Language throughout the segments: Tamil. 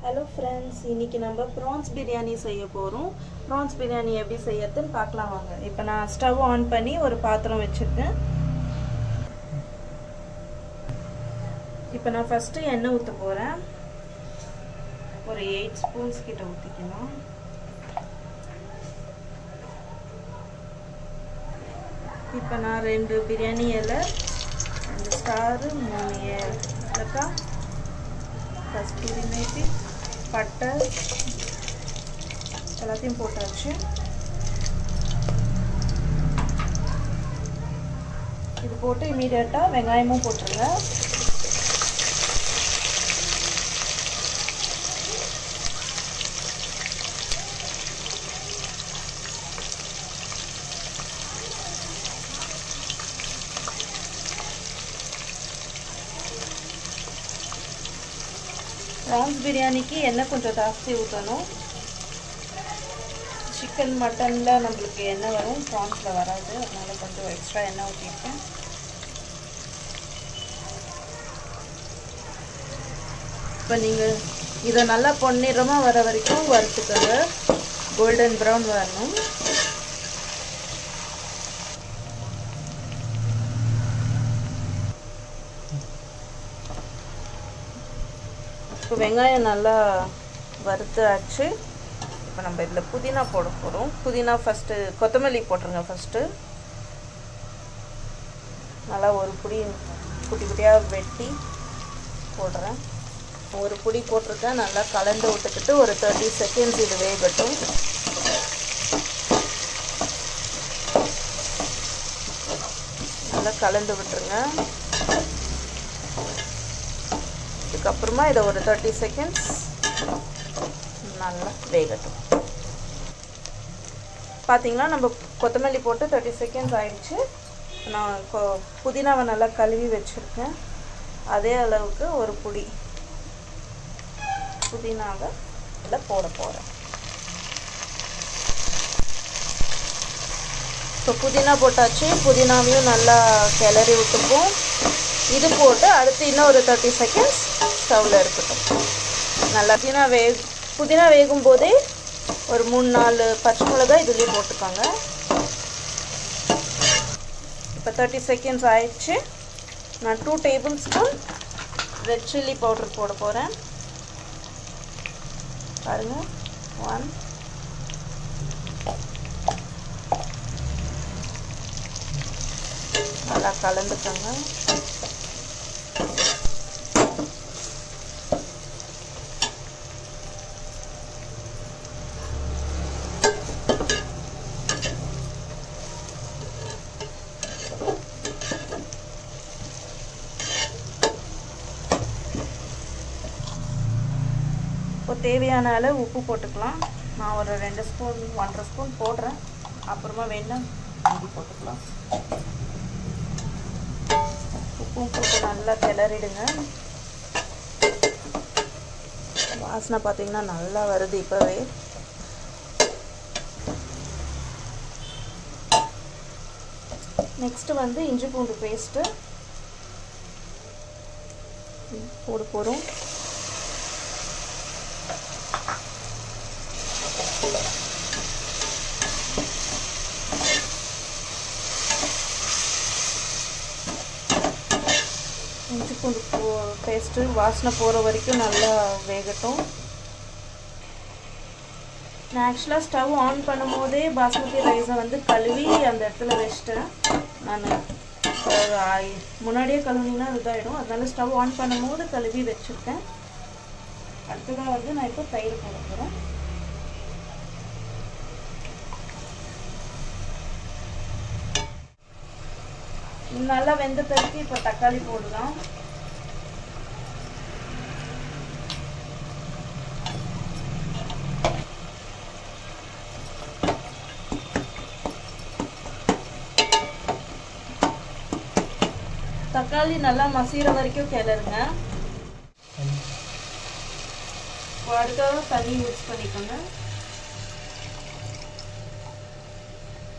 ஹலோ ஃப்ரெண்ட்ஸ் இன்னைக்கு நம்ம ப்ரான்ஸ் பிரியாணி செய்ய போகிறோம் ப்ரான்ஸ் பிரியாணி எப்படி செய்யறதுன்னு பார்க்கலாம் வாங்க இப்போ நான் ஸ்டவ் ஆன் பண்ணி ஒரு பாத்திரம் வச்சுருக்கேன் இப்போ நான் ஃபஸ்ட்டு எண்ணெய் ஊற்ற போகிறேன் ஒரு எயிட் ஸ்பூன்ஸ் கிட்ட ஊற்றிக்கலாம் இப்போ நான் ரெண்டு பிரியாணி இலை ரெண்டு ஸ்டாரு மூணு ஏலக்காய் கஸ்தூரி மேத்தி பட்டை எல்லாத்தையும் போட்டாச்சு இது போட்டு இமீடியட்டாக வெங்காயமும் போட்டுருங்க ப்ரான்ஸ் பிரியாணிக்கு எண்ணெய் கொஞ்சம் ஜாஸ்தி ஊற்றணும் சிக்கன் மட்டனில் நம்மளுக்கு எண்ணெய் வரும் ப்ரான்ஸில் வராது அதனால் கொஞ்சம் எக்ஸ்ட்ரா எண்ணெய் ஊற்றிருக்கேன் இப்போ நீங்கள் இதை நல்லா பொன்னிறமாக வர வரைக்கும் வறுத்துக்கோங்க கோல்டன் ப்ரௌன் வரணும் இப்போ வெங்காயம் நல்லா வறுத்து ஆச்சு இப்போ நம்ம இதில் புதினா போட போகிறோம் புதினா ஃபஸ்ட்டு கொத்தமல்லி போட்டுருங்க ஃபஸ்ட்டு நல்லா ஒரு புடி குட்டி குட்டியாக வெட்டி போடுறேன் ஒரு புடி போட்டிருக்கேன் நல்லா கலந்து விட்டுக்கிட்டு ஒரு தேர்ட்டி செகண்ட்ஸ் இது வேகட்டும் நல்லா கலந்து விட்டுருங்க அதுக்கப்புறமா இதை ஒரு தேர்ட்டி செகண்ட்ஸ் நல்லா வேகட்டும் பார்த்தீங்கன்னா நம்ம கொத்தமல்லி போட்டு தேர்ட்டி செகண்ட்ஸ் ஆயிடுச்சு நான் கொ புதினாவை நல்லா கழுவி வச்சுருக்கேன் அதே அளவுக்கு ஒரு புடி புதினாவை இதில் போட போகிறேன் இப்போ புதினா போட்டாச்சு புதினாவையும் நல்லா கிளறி விட்டுப்போம் இது போட்டு அடுத்து இன்னும் ஒரு தேர்ட்டி செகண்ட்ஸ் ஸ்டவ்வில் இருக்கட்டும் நல்லா புதினா வே புதினா வேகும் போதே ஒரு மூணு நாலு பச்சை மிளகாய் இதுலேயே போட்டுக்கோங்க இப்போ தேர்ட்டி செகண்ட்ஸ் ஆயிடுச்சு நான் two tablespoon red chilli powder போட போகிறேன் பாருங்கள் ஒன் நல்லா கலந்துக்கோங்க இப்போ தேவையான அளவு உப்பு போட்டுக்கலாம் நான் ஒரு ரெண்டு ஸ்பூன் ஒன்றரை ஸ்பூன் போடுறேன் அப்புறமா வேணால் மீதி போட்டுக்கலாம் உப்பும் போட்டு நல்லா கிளறிடுங்க வாசனை பார்த்தீங்கன்னா நல்லா வருது இப்போவே நெக்ஸ்ட்டு வந்து இஞ்சி பூண்டு பேஸ்ட்டு போட போகிறோம் இஞ்சி பூண்டு போ பேஸ்ட்டு வாசனை போகிற வரைக்கும் நல்லா வேகட்டும் நான் ஆக்சுவலாக ஸ்டவ் ஆன் பண்ணும் போதே பாஸ்மதி ரைஸை வந்து கழுவி அந்த இடத்துல வச்சிட்டேன் நான் முன்னாடியே கழுவினீங்கன்னா இதாகிடும் அதனால ஸ்டவ் ஆன் பண்ணும் போது கழுவி வச்சுருக்கேன் அடுத்ததாக வந்து நான் இப்போ தயிர் போட போகிறேன் நல்லா வெந்த பிறகு இப்போ தக்காளி போடலாம் தக்காளி நல்லா மசீர வரைக்கும் கிளறுங்க அடுத்தது தண்ணி மிக்ஸ் பண்ணிக்கோங்க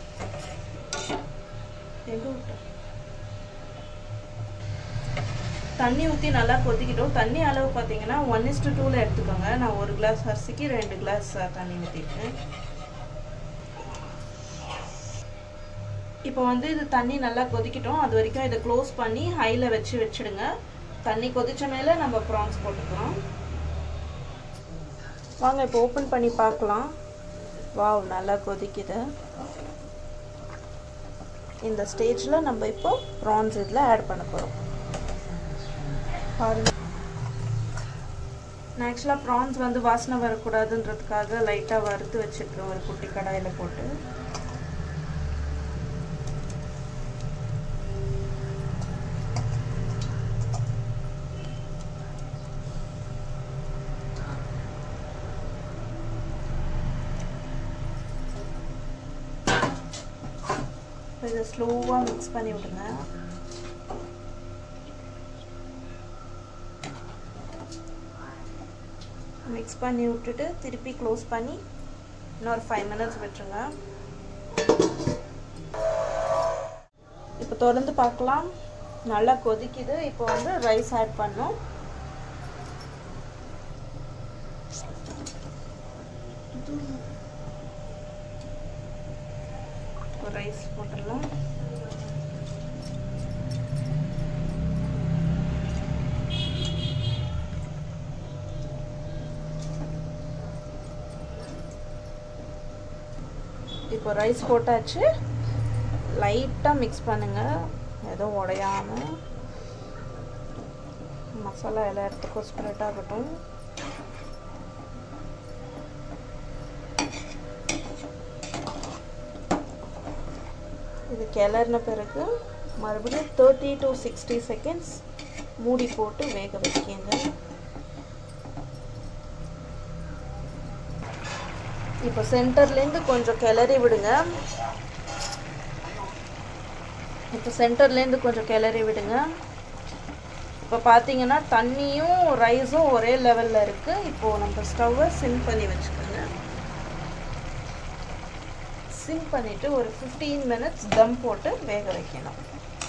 எங்க விட்டேன் தண்ணி ஊற்றி நல்லா கொதிக்கிட்டோம் தண்ணி அளவு பார்த்தீங்கன்னா ஒன் இஸ்டு டூவில் எடுத்துக்கோங்க நான் ஒரு கிளாஸ் அரிசிக்கு ரெண்டு கிளாஸ் தண்ணி ஊற்றிருக்கேன் இப்போ வந்து இது தண்ணி நல்லா கொதிக்கிட்டோம் அது வரைக்கும் இதை க்ளோஸ் பண்ணி ஹையில் வச்சு வச்சுடுங்க தண்ணி கொதிச்ச மேலே நம்ம ப்ரான்ஸ் போட்டுக்கலாம் வாங்க இப்போ ஓப்பன் பண்ணி பார்க்கலாம் வாவ் நல்லா கொதிக்குது இந்த ஸ்டேஜில் நம்ம இப்போ ப்ரான்ஸ் இதில் ஆட் பண்ண போகிறோம் பாருங்க நான் ஆக்சுவலாக ப்ரான்ஸ் வந்து வாசனை வரக்கூடாதுன்றதுக்காக லைட்டாக வறுத்து வச்சுருக்கேன் ஒரு குட்டி கடாயில் போட்டு இதை ஸ்லோவாக மிக்ஸ் பண்ணி விடுங்க மிக்ஸ் பண்ணி விட்டுட்டு திருப்பி க்ளோஸ் பண்ணி இன்னொரு ஃபைவ் மினிட்ஸ் விட்டுருங்க இப்போ தொடர்ந்து பார்க்கலாம் நல்லா கொதிக்குது இப்போ வந்து ரைஸ் ஆட் பண்ணோம் ரைஸ் போட்டுடலாம் இப்போ ரைஸ் போட்டாச்சு லைட்டாக மிக்ஸ் பண்ணுங்கள் எதுவும் உடையாமல் மசாலா எல்லா இடத்துக்கும் ஸ்ப்ரெட் ஆகட்டும் இது கிளறின பிறகு மறுபடியும் தேர்ட்டி டு சிக்ஸ்டி செகண்ட்ஸ் மூடி போட்டு வேக வைக்கிங்க இப்போ சென்டர்லேருந்து கொஞ்சம் கிளறி விடுங்க இப்போ சென்டர்லேருந்து கொஞ்சம் கிளறி விடுங்க இப்போ பார்த்தீங்கன்னா தண்ணியும் ரைஸும் ஒரே லெவலில் இருக்குது இப்போது நம்ம ஸ்டவ்வை சிம் பண்ணி வச்சுக்கோங்க சிம் பண்ணிவிட்டு ஒரு ஃபிஃப்டீன் மினிட்ஸ் தம் போட்டு வேக வைக்கணும்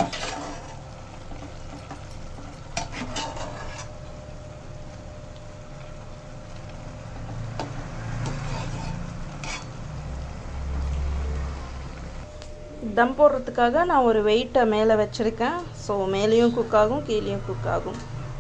தம் போடுறதுக்காக நான் ஒரு வெயிட்டை மேலே வச்சுருக்கேன் ஸோ மேலேயும் குக் ஆகும் கீழேயும் குக் ஆகும்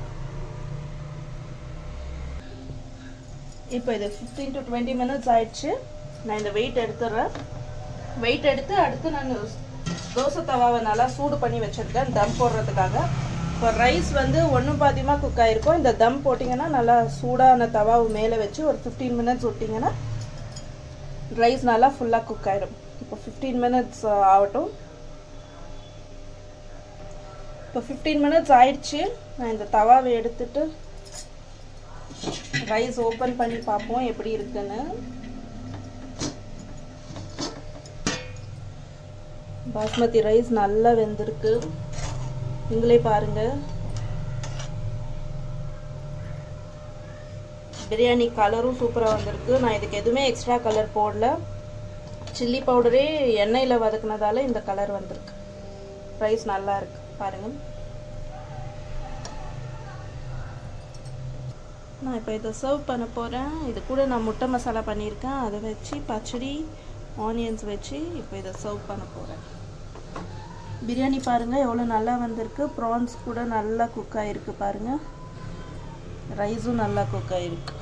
இப்போ இது ஃபிஃப்டீன் டு டுவெண்ட்டி மினிட்ஸ் ஆயிடுச்சு நான் இந்த வெயிட் எடுத்துடுறேன் வெயிட் எடுத்து அடுத்து நான் தோசை தவாவை நல்லா சூடு பண்ணி வச்சுருக்கேன் தம் போடுறதுக்காக இப்போ ரைஸ் வந்து ஒன்றும் பாதியமாக குக் ஆகிருக்கும் இந்த தம் போட்டிங்கன்னா நல்லா சூடான தவாவு மேலே வச்சு ஒரு ஃபிஃப்டீன் மினிட்ஸ் விட்டிங்கன்னா ரைஸ் நல்லா ஃபுல்லாக குக் ஆகிடும் இப்போ ஃபிஃப்டீன் மினிட்ஸ் ஆகட்டும் இப்போ ஃபிஃப்டீன் மினிட்ஸ் ஆயிடுச்சு நான் இந்த தவாவை எடுத்துட்டு ரைஸ் ஓப்பன் பண்ணி பார்ப்போம் எப்படி இருக்குன்னு பாஸ்மதி ரைஸ் நல்லா வெந்திருக்கு நீங்களே பாருங்க பிரியாணி கலரும் சூப்பராக வந்திருக்கு நான் இதுக்கு எதுவுமே எக்ஸ்ட்ரா கலர் போடல சில்லி பவுடரே எண்ணெயில் வதக்குனதால இந்த கலர் வந்திருக்கு ரைஸ் நல்லா இருக்கு பாருங்க நான் இப்போ இதை சர்வ் பண்ண போகிறேன் இது கூட நான் முட்டை மசாலா பண்ணியிருக்கேன் அதை வச்சு பச்சடி ஆனியன்ஸ் வச்சு இப்போ இதை சர்வ் பண்ண போகிறேன் பிரியாணி பாருங்கள் எவ்வளோ நல்லா வந்திருக்கு ப்ரான்ஸ் கூட நல்லா குக் ஆகிருக்கு பாருங்கள் ரைஸும் நல்லா குக் ஆகிருக்கு